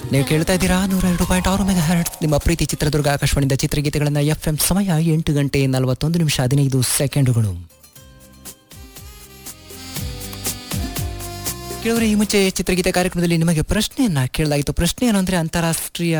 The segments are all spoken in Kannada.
ನೀವು ಕೇಳ್ತಾ ಇದ್ದೀರಾ ನೂರ ಎರಡು ಪಾಯಿಂಟ್ ಆರು ಮೆಗಾ ಹರ್ಟ್ಸ್ ನಿಮ್ಮ ಪ್ರೀತಿ ಚಿತ್ರದುರ್ಗ ಆಕಾಶವಾಣಿಯಿಂದ ಚಿತ್ರಗೀತೆಗಳನ್ನು ಎಫ್ ಎಂ ಸಮಯ ಎಂಟು ಗಂಟೆ ನಲವತ್ತೊಂದು ನಿಮಿಷ ಹದಿನೈದು ಸೆಕೆಂಡುಗಳು ಕೆಲವರೆ ಈ ಮುಂಚೆ ಚಿತ್ರಗೀತೆ ಕಾರ್ಯಕ್ರಮದಲ್ಲಿ ನಿಮಗೆ ಪ್ರಶ್ನೆಯನ್ನ ಕೇಳಲಾಯಿತು ಪ್ರಶ್ನೆ ಏನು ಅಂದ್ರೆ ಅಂತಾರಾಷ್ಟ್ರೀಯ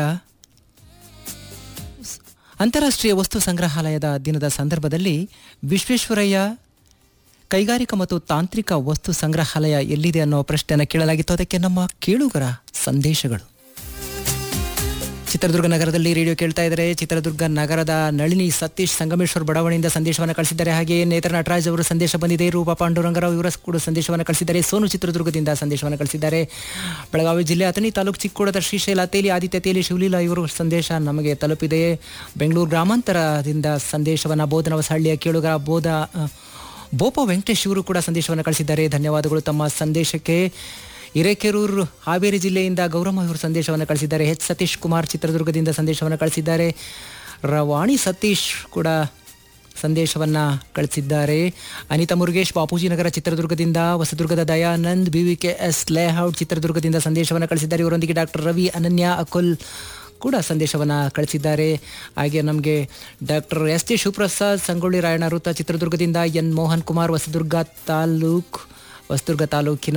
ಅಂತಾರಾಷ್ಟ್ರೀಯ ವಸ್ತು ಸಂಗ್ರಹಾಲಯದ ದಿನದ ಸಂದರ್ಭದಲ್ಲಿ ವಿಶ್ವೇಶ್ವರಯ್ಯ ಕೈಗಾರಿಕಾ ಮತ್ತು ತಾಂತ್ರಿಕ ವಸ್ತು ಸಂಗ್ರಹಾಲಯ ಎಲ್ಲಿದೆ ಅನ್ನೋ ಪ್ರಶ್ನೆಯನ್ನು ಕೇಳಲಾಗಿತ್ತು ಅದಕ್ಕೆ ನಮ್ಮ ಕೇಳುಗರ ಸಂದೇಶಗಳು ಚಿತ್ರದುರ್ಗ ನಗರದಲ್ಲಿ ರೇಡಿಯೋ ಕೇಳ್ತಾ ಇದ್ದಾರೆ ಚಿತ್ರದುರ್ಗ ನಗರದ ನಳಿನಿ ಸತೀಶ್ ಸಂಗಮೇಶ್ವರ್ ಬಡಾವಣೆಯಿಂದ ಸಂದೇಶವನ್ನು ಕಳಿಸಿದ್ದಾರೆ ಹಾಗೆ ನೇತ್ರ ನಟರಾಜ್ ಅವರು ಸಂದೇಶ ಬಂದಿದೆ ರೂಪಾ ಪಾಂಡುರಂಗರಾವ್ ಇವರ ಕೂಡ ಸಂದೇಶವನ್ನು ಕಳಿಸಿದ್ದಾರೆ ಸೋನು ಚಿತ್ರದುರ್ಗದಿಂದ ಸಂದೇಶವನ್ನು ಕಳಿಸಿದ್ದಾರೆ ಬೆಳಗಾವಿ ಜಿಲ್ಲೆ ಅಥಣಿ ತಾಲೂಕು ಚಿಕ್ಕೋಡದ ಶ್ರೀಶೈಲ ತೇಲಿ ಆದಿತ್ಯ ತೇಲಿ ಶಿವಲೀಲಾ ಇವರು ಸಂದೇಶ ನಮಗೆ ತಲುಪಿದೆ ಬೆಂಗಳೂರು ಗ್ರಾಮಾಂತರದಿಂದ ಸಂದೇಶವನ್ನು ಬೋಧನ ಹೊಸಹಳ್ಳಿಯ ಕೇಳುಗರ ಬೋಧ ಆ, ಬೋಪ ವೆಂಕಟೇಶ್ ಇವರು ಕೂಡ ಸಂದೇಶವನ್ನು ಕಳಿಸಿದ್ದಾರೆ ಧನ್ಯವಾದಗಳು ತಮ್ಮ ಸಂದೇಶಕ್ಕೆ ಹಿರೇಕೆರೂರು ಹಾವೇರಿ ಜಿಲ್ಲೆಯಿಂದ ಗೌರಮ್ಮ ಇವರು ಸಂದೇಶವನ್ನು ಕಳಿಸಿದ್ದಾರೆ ಎಚ್ ಸತೀಶ್ ಕುಮಾರ್ ಚಿತ್ರದುರ್ಗದಿಂದ ಸಂದೇಶವನ್ನು ಕಳಿಸಿದ್ದಾರೆ ರವಾಣಿ ಸತೀಶ್ ಕೂಡ ಸಂದೇಶವನ್ನು ಕಳಿಸಿದ್ದಾರೆ ಅನಿತಾ ಮುರುಗೇಶ್ ಬಾಪೂಜಿ ನಗರ ಚಿತ್ರದುರ್ಗದಿಂದ ಹೊಸದುರ್ಗದ Dayanand B V K S layout ಚಿತ್ರದುರ್ಗದಿಂದ ಸಂದೇಶವನ್ನು ಕಳಿಸಿದ್ದಾರೆ ಇವರೊಂದಿಗೆ ಡಾಕ್ಟರ್ ರವಿ ಅನನ್ಯ ಅಕುಲ್ ಕೂಡ ಸಂದೇಶವನ್ನು ಕಳಿಸಿದ್ದಾರೆ ಹಾಗೆ ನಮಗೆ doctor S T Shivaprasad Sangolli Rayanna ವೃತ್ತ ಚಿತ್ರದುರ್ಗದಿಂದ ಎನ್ ಮೋಹನ್ ಕುಮಾರ್ ಹೊಸದುರ್ಗ ತಾಲೂಕ್ ಹೊಸದುರ್ಗ ತಾಲೂಕಿನ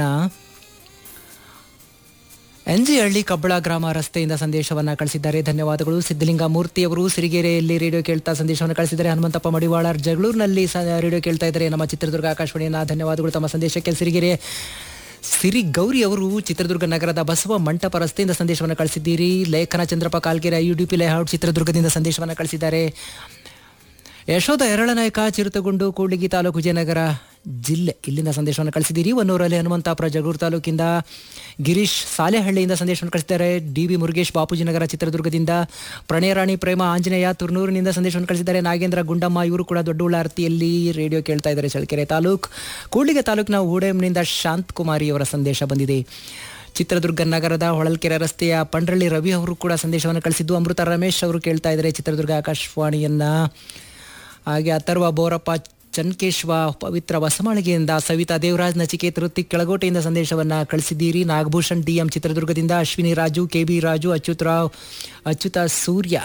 ಎನ್ ಜಿ ಹಳ್ಳಿ ಕಬ್ಬಳ ಗ್ರಾಮ ರಸ್ತೆಯಿಂದ ಸಂದೇಶವನ್ನ ಕಳಿಸಿದ್ದಾರೆ ಧನ್ಯವಾದಗಳು ಸಿದ್ದಲಿಂಗ ಮೂರ್ತಿಯವರು ಸಿರಿಗೆರೆಯಲ್ಲಿ ರೇಡಿಯೋ ಕೇಳ್ತಾ ಸಂದೇಶವನ್ನು ಕಳಿಸಿದ್ದಾರೆ ಹನುಮಂತಪ್ಪ ಮಡಿವಾಳರ್ ಜಗಳೂರಿನಲ್ಲಿ ಸ ರೇಡಿಯೋ ಕೇಳ್ತಾ ಇದ್ದಾರೆ ನಮ್ಮ ಚಿತ್ರದುರ್ಗ ಆಕಾಶವಾಣಿಯನ್ನ ಧನ್ಯವಾದಗಳು ತಮ್ಮ ಸಂದೇಶಕ್ಕೆ ಸಿರಿಗೆರೆ ಸಿರಿ ಗೌರಿ ಅವರು ಚಿತ್ರದುರ್ಗ ನಗರದ ಬಸವ ಮಂಟಪ ರಸ್ತೆಯಿಂದ ಸಂದೇಶವನ್ನು ಕಳಿಸಿದ್ದೀರಿ Lekhana Chandrappa Kalgere U D P layout ಚಿತ್ರದುರ್ಗದಿಂದ ಸಂದೇಶವನ್ನು ಕಳಿಸಿದ್ದಾರೆ ಯಶೋಧ ಎರಳನಾಯಕ ಚಿರುತಗುಂಡು ಕೂಡ್ಲಿಗಿ ತಾಲೂಕು ವಿಜಯನಗರ ಜಿಲ್ಲೆ ಇಲ್ಲಿಂದ ಸಂದೇಶವನ್ನು ಕಳಿಸಿದ್ದೀರಿ ಒನ್ನೂರಲ್ಲಿ ಹನುಮಂತಾಪುರ ಜಗಳೂರು ತಾಲೂಕಿಂದ ಗಿರೀಶ್ ಸಾಲೆಹಳ್ಳಿಯಿಂದ ಸಂದೇಶವನ್ನು ಕಳಿಸಿದ್ದಾರೆ ಡಿ ಬಿ ಮುರುಗೇಶ್ ಬಾಪೂಜಿ ನಗರ ಚಿತ್ರದುರ್ಗದಿಂದ ಪ್ರಣಯರಾಣಿ ಪ್ರೇಮ ಆಂಜನೇಯ ತುರ್ನೂರಿನಿಂದ ಸಂದೇಶವನ್ನು ಕಳಿಸಿದ್ದಾರೆ ನಾಗೇಂದ್ರ ಗುಂಡಮ್ಮ ಇವರು ಕೂಡ ದೊಡ್ಡ ಉಳ್ಳಾರ್ತಿಯಲ್ಲಿ ರೇಡಿಯೋ ಕೇಳ್ತಾ ಇದ್ದಾರೆ ಚಳ್ಳಕೆರೆ ತಾಲೂಕು ಕೂಡ್ಲಿಗೆ ತಾಲೂಕಿನ ಹೂಡೆಂನಿಂದ ಶಾಂತ್ ಕುಮಾರಿ ಅವರ ಸಂದೇಶ ಬಂದಿದೆ ಚಿತ್ರದುರ್ಗ ನಗರದ ಹೊಳಲ್ಕೆರೆ ರಸ್ತೆಯ ಪಂಡ್ರಳ್ಳಿ ರವಿ ಅವರು ಕೂಡ ಸಂದೇಶವನ್ನು ಕಳಿಸಿದ್ದು ಅಮೃತ ರಮೇಶ್ ಅವರು ಕೇಳ್ತಾ ಇದ್ದಾರೆ ಚಿತ್ರದುರ್ಗ ಆಕಾಶವಾಣಿಯನ್ನ ಹಾಗೆ ಅಥರ್ವ ಬೋರಪ್ಪ ಚನ್ಕೇಶ್ವ ಪವಿತ್ರ ಹೊಸಮಾಳಿಗೆಯಿಂದ ಸವಿತಾ ದೇವರಾಜ್ ನಚಿಕೇತ್ ವೃತ್ತಿ ಕೆಳಗೋಟೆಯಿಂದ ಸಂದೇಶವನ್ನ ಕಳಿಸಿದ್ದೀರಿ ನಾಗಭೂಷಣ್ ಡಿ ಎಂ ಚಿತ್ರದುರ್ಗದಿಂದ ಅಶ್ವಿನಿ ರಾಜು ಕೆ ಬಿ ರಾಜು ಅಚ್ಯುತ್ ರಾವ್ ಅಚ್ಯುತ ಸೂರ್ಯ